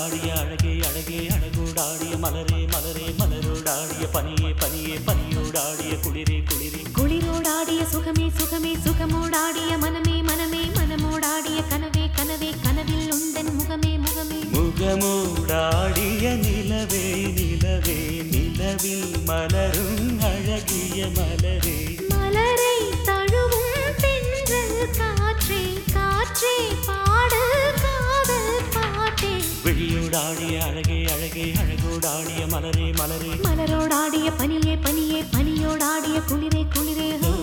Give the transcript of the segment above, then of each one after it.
பனியோடாடிய அழகே அழகே அழகோடாடிய மலரே மலரே மலரோடாடிய பனியே பனியே பனியோடாடிய குளிரே குளிரே குளிரோடாடிய சுகமே சுகமே சுகமோடாடிய மனமே மனமே மனமோடாடிய கனவே கனவே கனவில் உந்தன் முகமே முகமே முகமூடாடிய நிலவே நிலவே நிலவில் மலரும் அழகிய மலரே மலரை தழுவும் தென்றல் காற்றே காற்றே பாடு காதல் பாட்டே விழியோடாடிய அழகே அழகே அழகோடாடிய மலரே மலரே மலரோடாடிய பனியே பனியே பனியோடாடிய குளிரே குளிரே ஹோ.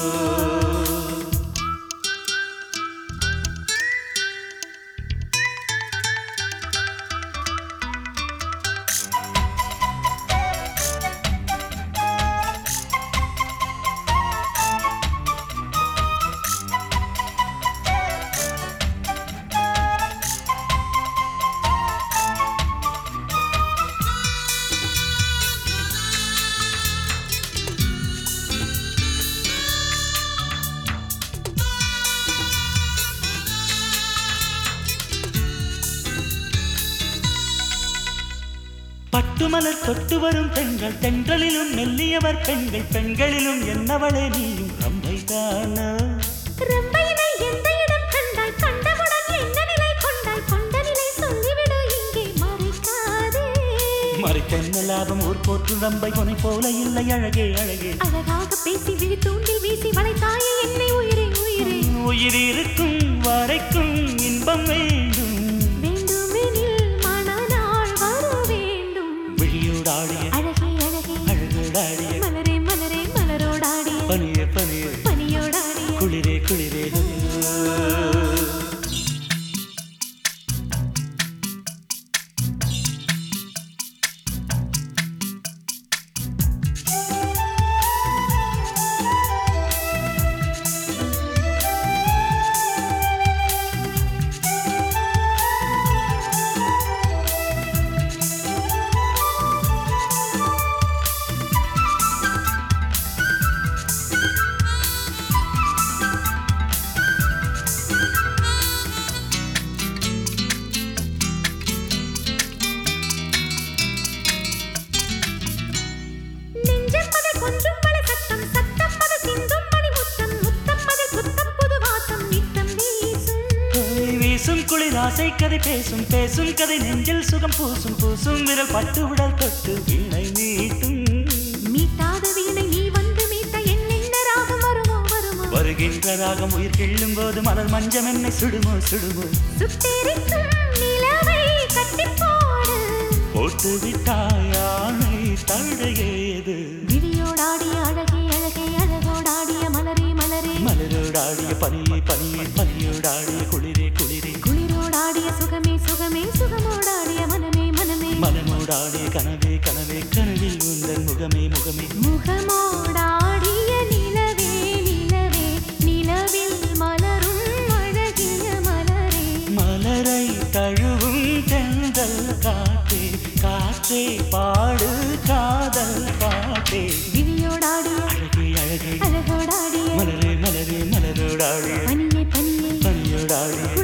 பட்டுமலர் தொட்டு வரும் பெண்கள் தென்றலிலும் மெல்லியவர் பெண்கள் பெண்களிலும் என்னவளே நீயும் ரம்பைதானா ரம்பையினை எந்த இடம் கண்டாய் கண்டவுடன் என்ன நிலை கொண்டாய் கொண்ட நிலை சொல்லிவிடு இங்கே மறைக்காதே மறைத்தென்ன லாபம் ஊர் போற்று ரம்பை கொனை போல இல்லை அழகே அழகே அழகாக பேசி விழி தூண்டில் வீசி வளைத்தாயே என்னை உயிரே உயிரே உயிர் இருக்கும் வரைக்கும் இன்பம் வேண்டும் வேண்டுமெனில் மணநாள் வர வேண்டும் விழியோடாடிய அழகே அழகே அழகோடாடிய மலரே மலரே மலரோடாடிய பனிய பனிய பனியோடாடிய குளிரே குளிரே நெஞ்சம் அதில் கொஞ்சும் மழை சத்தம் சத்தம் அது சிந்தும் மணி முத்தம் முத்தம் அதில் புத்தம் புது வாசம் நித்தம் வீசும் கை வீசும் குளிர் ஆசை கதை பேசும் பேசும் கதை நெஞ்சில் சுகம் பூசும் பூசும் விரல் பட்டு விடல் தொட்டு வீணை மீட்டும் மீட்டாத வீணை நீ வந்து மீட்ட என்னென்ன ராகம் வருமோ வருமோ வருகின்ற ராகம் உயிர் கிள்ளும் போது மலர் மஞ்சம் என்னை சுடுமோ சுடுமோ சுட்டெரிக்கும் நிலவை கட்டிப் போடு போட்டு விட்டாயானை தடையேது விழியோடாடிய அழகே அழகே அழகோடாடிய மலரே மலரே மலரோடாடிய பனியே பனியே பனியோடாடிய குளிரே குளிரே குளிரோடாடிய சுகமே சுகமே சுகமோடாடிய மனமே மனமே மனமோடாடிய கனவே கனவே கனவில் உந்தன் முகமே முகமே முகமோடாடிய நிலவே நிலவே நிலவில் மலரும் அழகிய மலரே மலரை தழுவும் தென்றல் காற்றே காற்றே பாடு காதல் பாட்டே விழியோடாடிய அழகே அழகே அழகோடாடிய மலரே மலரே மலரோடாடிய பனியே பனியே பனியோடாடிய